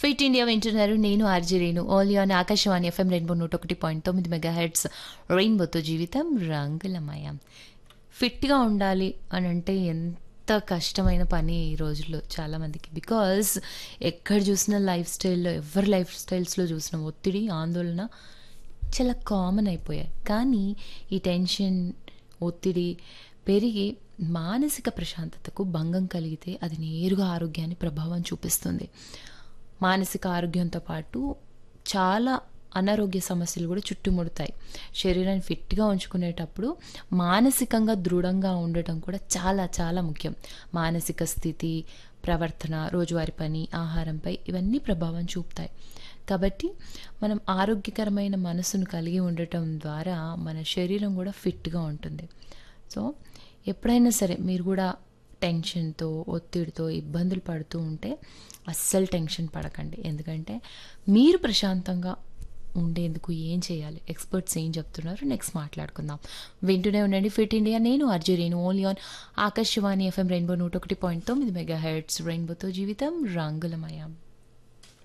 fit India వింటున్నారు నేను RJ Renu only on Akashvani FM rainbow నూట ఒకటి పాయింట్ తొమ్మిది మెగా హెడ్స్ రెయిన్బోతో జీవితం రంగులమయం ఫిట్గా ఉండాలి అని అంటే ఎంత కష్టమైన పని ఈ రోజుల్లో చాలామందికి బికాజ్ ఎక్కడ చూసినా లైఫ్ స్టైల్లో ఎవరి లైఫ్ స్టైల్స్లో చూసిన ఒత్తిడి ఆందోళన చాలా కామన్ అయిపోయాయి కానీ ఈ టెన్షన్ ఒత్తిడి పెరిగి మానసిక ప్రశాంతతకు భంగం కలిగితే అది నేరుగా ఆరోగ్యాన్ని ప్రభావం చూపిస్తుంది మానసిక ఆరోగ్యంతో పాటు చాలా అనారోగ్య సమస్యలు కూడా చుట్టుముడతాయి శరీరాన్ని ఫిట్గా ఉంచుకునేటప్పుడు మానసికంగా దృఢంగా ఉండటం కూడా చాలా చాలా ముఖ్యం మానసిక స్థితి ప్రవర్తన రోజువారి పని ఆహారంపై ఇవన్నీ ప్రభావం చూపుతాయి కాబట్టి మనం ఆరోగ్యకరమైన మనసును కలిగి ఉండటం ద్వారా మన శరీరం కూడా ఫిట్గా ఉంటుంది సో ఎప్పుడైనా సరే మీరు కూడా టెన్షన్తో ఒత్తిడితో ఇబ్బందులు పడుతూ ఉంటే అస్సలు టెన్షన్ పడకండి ఎందుకంటే మీరు ప్రశాంతంగా ఉండేందుకు ఏం చేయాలి ఎక్స్పర్ట్స్ ఏం చెప్తున్నారు నెక్స్ట్ మాట్లాడుకుందాం వింటూనే ఉండండి ఫిట్ ఇండియా నేను అర్జురేను only on Akashvani FM rainbow నూట ఒకటి పాయింట్ తొమ్మిది మెగా హెడ్స్ రెయిన్బోతో జీవితం రంగులమయం